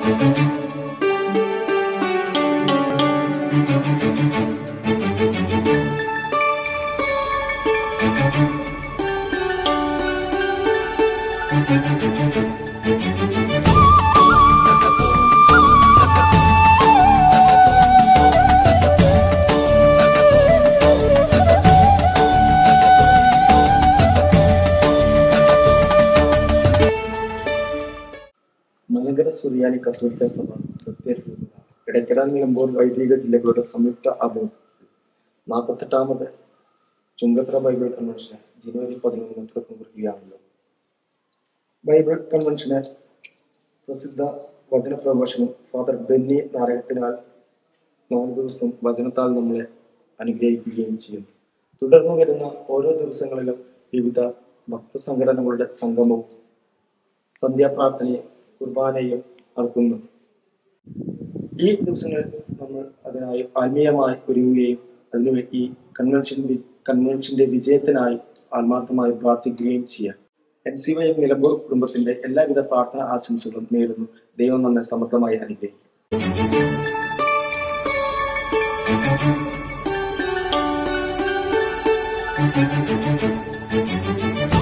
മലങ്കര സുറിയാനി കത്തോലിക്ക സഭ പ്രത്യേക ഇടയ്ക്കര നിലമ്പൂർ വൈദിക ജില്ലകളുടെ സംയുക്ത ആഭിമുഖ്യം നാൽപ്പത്തെട്ടാമത് ചുങ്കത്ര ബൈബിൾ കൺവെൻഷന് ജനുവരി പതിനൊന്നിന് തുടക്കം കുറിക്കുകയാണല്ലോ ബൈബിൾ കൺവെൻഷന് പ്രസിദ്ധ വചന പ്രഭാഷകൻ ഫാദർ ബെന്നി നാരായണത്തിനാൽ നാല് ദിവസം വചനത്താൽ നമ്മളെ അനുഗ്രഹിക്കുകയും ചെയ്യുന്നു തുടർന്ന് വരുന്ന ഓരോ ദിവസങ്ങളിലും വിവിധ ഭക്തസംഘടനകളുടെ സംഗമവും സന്ധ്യാപ്രാർത്ഥനയും കുർബാനയും നടത്തുന്നു ഈ ദിവസങ്ങളിൽ നമ്മൾ അതിനായി ആത്മീയമായി ഒരുങ്ങുകയും അതിനു ഈ കൺവെൻഷൻ വി- കൺവെൻഷന്റെ വിജയത്തിനായി ആത്മാർത്ഥമായി പ്രാർത്ഥിക്കുകയും ചെയ്യാം M C Y M Nilambur കുടുംബത്തിന്റെ എല്ലാവിധ പ്രാർത്ഥന ആശംസകളും നേരുന്നു ദൈവം നമ്മെ സമൃദ്ധമായി അനുഗ്രഹിക്കും Thank you.